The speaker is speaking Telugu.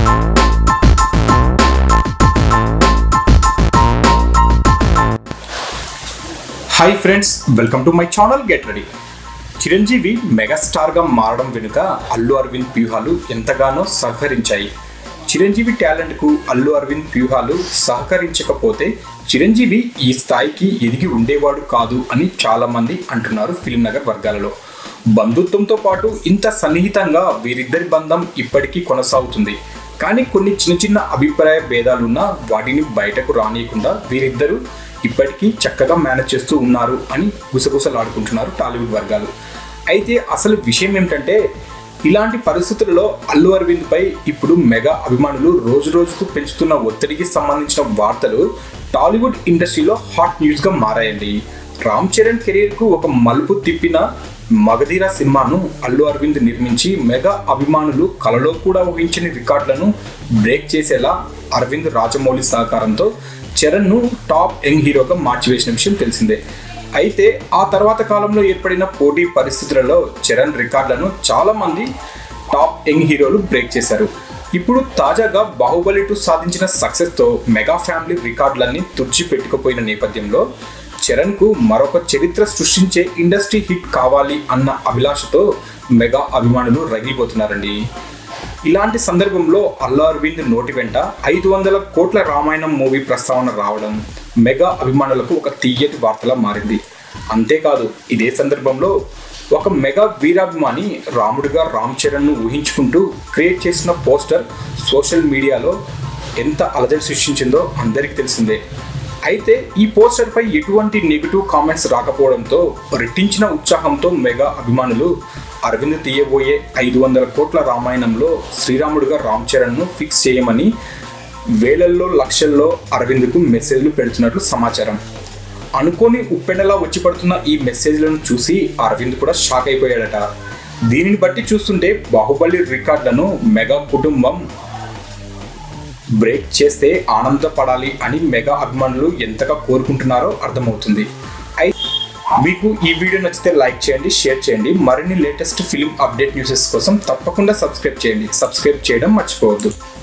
hi friends welcome to my channel get ready Chiranjeevi మెగాస్టార్గా మారడం వెనుక అల్లు అరవింద్ వ్యూహాలు ఎంతగానో సహకరించాయి చిరంజీవి టాలెంట్కు అల్లు అరవింద్ వ్యూహాలు సహకరించకపోతే చిరంజీవి ఈ స్థాయికి ఎదిగి ఉండేవాడు కాదు అని చాలామంది అంటున్నారు ఫిల్మ్ నగర్ వర్గాలలో బంధుత్వంతో పాటు ఇంత సన్నిహితంగా వీరిద్దరి బంధం ఇప్పటికీ కొనసాగుతుంది కానీ కొన్ని చిన్న చిన్న అభిప్రాయ భేదాలున్నా వాటిని బయటకు రానియకుండా వీరిద్దరూ ఇప్పటికీ చక్కగా మేనేజ్ చేస్తూ ఉన్నారు అని గుసగుసలాడుకుంటున్నారు టాలీవుడ్ వర్గాలు అయితే అసలు విషయం ఏమిటంటే ఇలాంటి పరిస్థితులలో అల్లు అరవింద్ పై ఇప్పుడు మెగా అభిమానులు రోజు రోజుకు పెంచుతున్న ఒత్తిడికి సంబంధించిన వార్తలు టాలీవుడ్ ఇండస్ట్రీలో హాట్ న్యూస్గా మారాయండి రామ్ చరణ్ కెరీర్కు ఒక మలుపు తిప్పిన మగధీర సినిమాను అల్లు అరవింద్ నిర్మించి మెగా అభిమానులు కలలో కూడా ఊహించని రికార్డులను బ్రేక్ చేసేలా అరవింద్ రాజమౌళి సహకారంతో చరణ్ను టాప్ యంగ్ హీరోగా మార్చివేసిన విషయం తెలిసిందే అయితే ఆ తర్వాత కాలంలో ఏర్పడిన పోటీ పరిస్థితులలో చరణ్ రికార్డులను చాలా మంది టాప్ యంగ్ హీరోలు బ్రేక్ చేశారు ఇప్పుడు తాజాగా బాహుబలి టూ సాధించిన సక్సెస్తో మెగా ఫ్యామిలీ రికార్డులన్నీ తుడిచిపెట్టుకుపోయిన నేపథ్యంలో చరణ్కు మరొక చరిత్ర సృష్టించే ఇండస్ట్రీ హిట్ కావాలి అన్న అభిలాషతో మెగా అభిమానులు రగిలిపోతున్నారండి ఇలాంటి సందర్భంలో అల్లు అరవింద్ నోటి వెంట ఐదు వందల కోట్ల రామాయణం మూవీ ప్రస్తావన రావడం మెగా అభిమానులకు ఒక తీయటి వార్తలా మారింది అంతేకాదు ఇదే సందర్భంలో ఒక మెగా వీరాభిమాని రాముడిగా రామ్ చరణ్ను ఊహించుకుంటూ క్రియేట్ చేసిన పోస్టర్ సోషల్ మీడియాలో ఎంత అలజడి సృష్టించిందో అందరికీ తెలిసిందే అయితే ఈ పోస్టర్పై ఎటువంటి నెగిటివ్ కామెంట్స్ రాకపోవడంతో రెట్టించిన ఉత్సాహంతో మెగా అభిమానులు అరవింద్ తీయబోయే ఐదు వందల కోట్ల రామాయణంలో శ్రీరాముడిగా రామ్ చరణ్ను ఫిక్స్ చేయమని వేలల్లో లక్షల్లో అరవింద్కు మెసేజ్లు పెడుతున్నట్లు సమాచారం అనుకోని ఉప్పెండలా వచ్చి పడుతున్న ఈ మెసేజ్లను చూసి అరవింద్ కూడా షాక్ అయిపోయాడట దీనిని బట్టి చూస్తుంటే బాహుబలి రికార్డులను మెగా కుటుంబం బ్రేక్ చేస్తే ఆనందపడాలి అని మెగా అభిమానులు ఎంతగా కోరుకుంటున్నారో అర్థమవుతుంది అయితే మీకు ఈ వీడియో నచ్చితే లైక్ చేయండి షేర్ చేయండి మరిన్ని లేటెస్ట్ ఫిలిం అప్డేట్ న్యూసెస్ కోసం తప్పకుండా సబ్స్క్రైబ్ చేయండి సబ్స్క్రైబ్ చేయడం మర్చిపోవద్దు